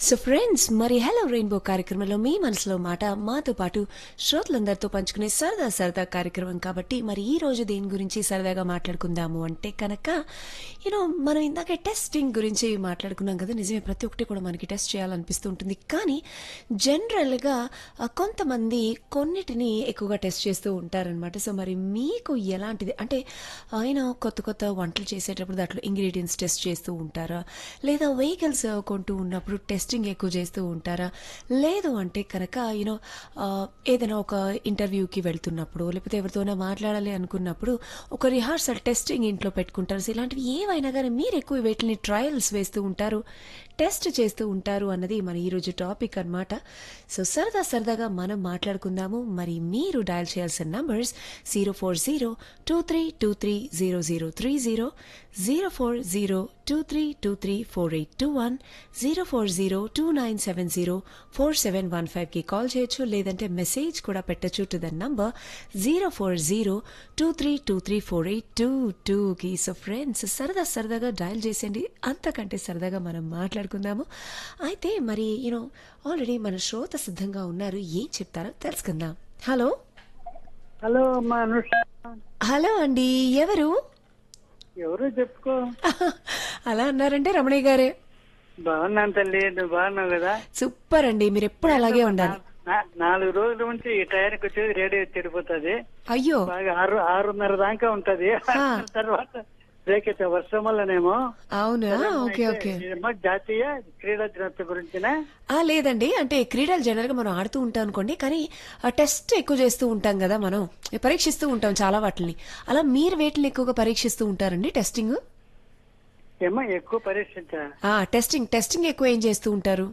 So friends మరి hello rainbow కార్యక్రమంలో మీ మనసులో మాట మాతో పాటు శ్రోతలందరితో పంచుకునే సరదా సరదా కార్యక్రమం కాబట్టి మరి ఈ రోజు దేని గురించి సరదాగా మాట్లాడుకుందాము అంటే కనుక యూనో మనం ఇందాక టెస్టింగ్ గురించి మాట్లాడుకున్నాం కదా నిజమే ప్రతి ఒక్కటి కూడా మనకి టెస్ట్ చేయాలనిపిస్తూ ఉంటుంది కానీ జనరల్గా ఆ, కొంతమంది కొన్నిటిని ఎక్కువగా టెస్ట్ చేస్తూ ఉంటారనమాట సో మరి మీకు ఎలాంటిది అంటే ఆయన కొత్త కొత్త వంటలు చేసేటప్పుడు దాంట్లో ఇంగ్రీడియంట్స్ టెస్ట్ చేస్తూ ఉంటారా లేదా వెహికల్స్ కొంటూ ఉన్నప్పుడు టెస్టింగ్ ఎక్కువ చేస్తూ ఉంటారా లేదు అంటే కనుక యూనో ఏదైనా ఒక ఇంటర్వ్యూకి వెళ్తున్నప్పుడు లేకపోతే ఎవరితోనో మాట్లాడాలి అనుకున్నప్పుడు ఒక రిహార్సల్ టెస్టింగ్ ఇంట్లో పెట్టుకుంటారు సో ఇలాంటివి ఏవైనా కానీ మీరు ఎక్కువ వీటిని ట్రయల్స్ వేస్తూ ఉంటారు టెస్ట్ చేస్తూ ఉంటారు అన్నది మన ఈరోజు టాపిక్ అన్నమాట సో సరదా సరదాగా మనం మాట్లాడుకుందాము మరి మీరు డయల్ చేయాల్సిన numbers zero four zero two three two three zero zero three zero zero four zero two three two three four eight two one zero four zero two nine seven zero four seven one ఫైవ్కి call చేయొచ్చు లేదంటే message కూడా పెట్టచ్చు to the number zero four zero two three two three four eight two టూకి so friends సరదా సరదాగా dial చేసేయండి అంతకంటే సరదాగా మనం మాట్లాడుకుందాము అయితే మరి యూనో ఆల్రెడీ మన శ్రోత సిద్ధంగా ఉన్నారు ఏం చెప్తారో తెలుసుకుందాం హలో హలో అమ్మా అనుష హలో అండి ఎవరు ఎవరు చెప్పుకో అలా అన్నారంటే రమణయ్య గారే బాగున్నాను తల్లి నువ్వు బాగున్నావు కదా సూపర్ అండి మీరు ఎప్పుడు అలాగే ఉండాలి నా- నాలుగు రోజుల నుంచి ఈ టైంకి వచ్చేది రేడియో చెడిపోతుంది అయ్యో బాగా ఆరు ఆరున్నర దాకా ఉంటది ఆ. తర్వాత బ్రేక్ అయితే వర్షం వల్లనేమో అవునా ఓకే ఓకే ఇదేమో జాతీయ క్రీడా దినోత్సవం గురించిన ఆ లేదండి అంటే క్రీడలు జనరల్ గా మనం ఆడుతూ ఉంటాం అనుకోండి కానీ ఆ టెస్ట్ ఎక్కువ చేస్తూ ఉంటాం కదా మనం పరీక్షిస్తూ ఉంటాం చాలా వాటిని అలా మీరు వేటిని ఎక్కువగా పరీక్షిస్తూ ఉంటారండి టెస్టింగ్ ఏమో ఎక్కువ పరీక్షించా ఆ టెస్టింగ్ టెస్టింగ్ ఎక్కువ ఏం చేస్తూ ఉంటారు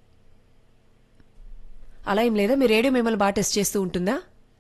అలా ఏం లేదా మీ రేడియో మిమ్మల్ని బాగా టెస్ట్ చేస్తూ ఉంటుందా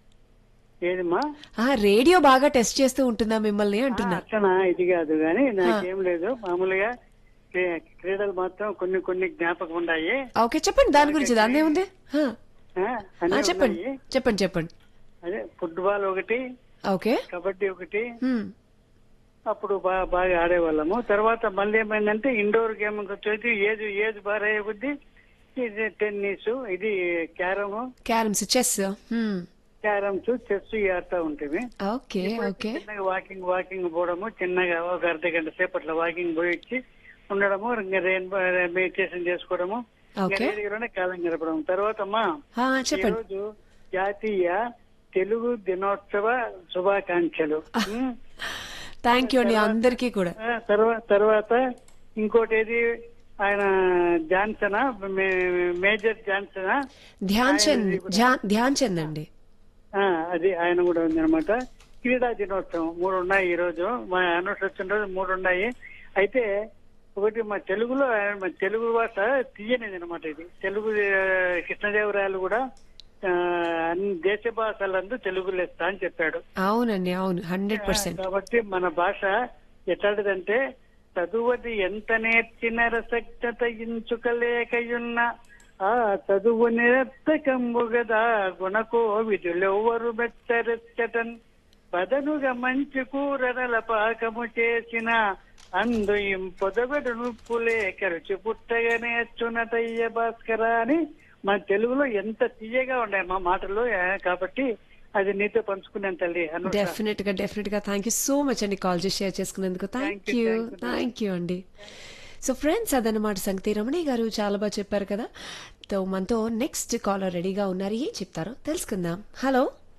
ఏదమ్మా ఆ రేడియో బాగా టెస్ట్ చేస్తూ ఉంటుందా మిమ్మల్ని అంటున్నా అర్చన ఇది కాదు కానీ నాకేం లేదు మామూలుగా క్రీ- క్రీడలు మాత్రం కొన్ని కొన్ని జ్ఞాపకం ఉన్నాయి ఓకే చెప్పండి దాని గురించి దాని ఏముంది ఆ, ఆ, ఆ, అన్నీ చెప్పండి ఉన్నాయి. చెప్పండి చెప్పండి అదే ఫుట్బాల్ ఒకటి ఓకే కబడ్డీ ఒకటి హ్మ్. అప్పుడు బాగా బాగా ఆడేవాళ్ళము తర్వాత మళ్ళీ ఏమైందంటే ఇండోర్ గేమ్ వచ్చేసి ఏది ఏది బాగా అయ్యే కొద్దీ ఇది టెన్నిస్ ఇది carrom carroms chess hmm. Carroms chess ఆడుతూ ఉంటుంది ఓకే ఓకే చిన్నగా వాకింగ్ వాకింగ్ పోవడము చిన్నగా ఒక అర్ధ గంట సేపట్లో వాకింగ్ పోయి వచ్చి ఉండడము ఇంకా రెయిన్బో మెడిటేషన్ చేసుకోవడము ఇంకా ఓకే. రేడియోలోనే కాలం గడపడం తర్వాత అమ్మా ఆ, ఈ చెప్పండి రోజు జాతీయ తెలుగు దినోత్సవ శుభాకాంక్షలు ఉమ్. థ్యాంక్ యూ అండి అందరికీ కూడా ఆ, తర్వా- తర్వాత ఇంకోటి ఏది ఆయన జాన్సనా మే- మేజర్ జాన్సనా ధ్యాన్ చంద్ ధ్యాన్ ధ్యాన్ చంద్ అండి ఆ, అది ఆయన కూడా ఉందన్నమాట క్రీడా దినోత్సవం మూడు ఉన్నాయి ఈ రోజు మా అనౌన్స్ వచ్చిన రోజు మూడు ఉన్నాయి అయితే ఒకటి మా తెలుగులో మా తెలుగు భాష తీయనిది అనమాట ఇది తెలుగు ఆ, కృష్ణదేవరాయలు కూడా ఆ, అన్ని దేశ భాషలందు తెలుగు లెస్త అని చెప్పాడు అవునండి అవును హండ్రెడ్ పర్సెంట్ కాబట్టి మన భాష ఎట్లాంటిదంటే చదువది ఎంత నేర్చిన రసజ్ఞత ఇంచుకలేకయున్న ఆ చదువు నిరర్థకంబు గదా గుణకో విధులెవ్వరు మెచ్చరెచ్చటన్ బదనుగా మంచి కూరనల పాకము చేసిన అందు ఇంపొదగడు నుప్పులే కరుచి పుట్టగా నేర్చునటయ్య భాస్కర అని మన తెలుగులో ఎంత తీయగా ఉన్నాయి మా మాటలు ఆ, కాబట్టి అది నీతో పంచుకున్నాను తల్లి అనుష డెఫినెట్ గా డెఫినెట్ గా థ్యాంక్ యూ సో మచ్ అండి కాల్ చేసి షేర్ చేసుకున్నందుకు thank Thank you, you thank you. Thank you అండి సో ఫ్రెండ్స్ అదనమాట సంగతి రమణయ్య గారు చాలా బాగా చెప్పారు కదా తో మనతో నెక్స్ట్ కాలర్ రెడీగా ఉన్నారు ఏం చెప్తారో తెలుసుకుందాం hello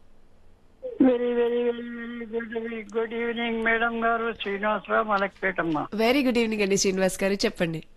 very very very very good good evening madam గారు శ్రీనివాసరావు మలక్పేటమ్మ వెరీ గుడ్ ఈవినింగ్ అండి శ్రీనివాస్ గారు చెప్పండి